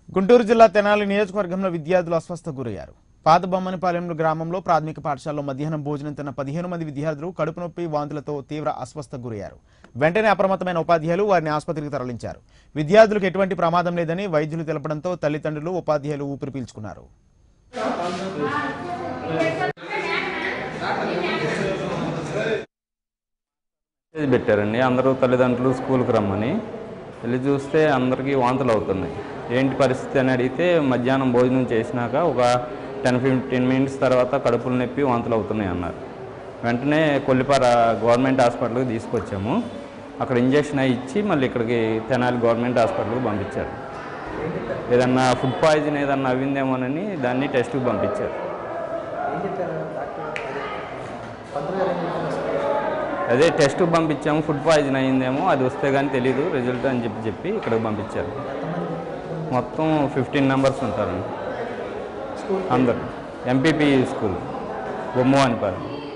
గుంటూరు జిల్లా తెనాలి నియోజకవర్గంలో విద్యార్థులు అస్వస్థ గురయ్యారు పాత బొమ్మనిపాలెం గ్రామంలో ప్రాథమిక పాఠశాలలో మధ్యాహ్నం భోజనం తిన్న పదిహేను మంది విద్యార్థులు కడుపు నొప్పి వాంతులతో తీవ్ర అస్వస్థ గురయ్యారు వెంటనే అప్రమత్తమైన ఉపాధ్యాయులు వారిని ఆసుపత్రికి తరలించారు విద్యార్థులకు ఎటువంటి ప్రమాదం లేదని వైద్యులు తెలపడంతో తల్లిదండ్రులు ఉపాధ్యాయులు ఊపిరి పీల్చుకున్నారు మెసేజ్ పెట్టారండి అందరూ తల్లిదండ్రులు స్కూల్కి రమ్మని వెళ్ళి చూస్తే అందరికీ వాంతులు అవుతున్నాయి ఏంటి పరిస్థితి అని అడిగితే మధ్యాహ్నం భోజనం చేసినాక ఒక టెన్ ఫిఫ్టీన్ మినిట్స్ తర్వాత కడుపులు నొప్పి వాంతులు అవుతున్నాయి అన్నారు వెంటనే కొల్లిపార గవర్నమెంట్ హాస్పిటల్కి తీసుకొచ్చాము అక్కడ ఇంజక్షన్ అయి ఇచ్చి మళ్ళీ ఇక్కడికి తెనాలి గవర్నమెంట్ హాస్పిటల్కి పంపించారు ఏదన్నా ఫుడ్ పాయిజన్ ఏదన్నా అవ్విందేమోనని దాన్ని టెస్ట్కి పంపించారు అదే టెస్ట్ పంపించాము ఫుడ్ పాయిజన్ అయ్యిందేమో అది వస్తే కానీ తెలీదు రిజల్ట్ అని చెప్పి చెప్పి ఇక్కడికి పంపించారు మొత్తం ఫిఫ్టీన్ మెంబర్స్ ఉంటారండి అందరు ఎంపీపీ స్కూల్ బొమ్మ అనిపాలి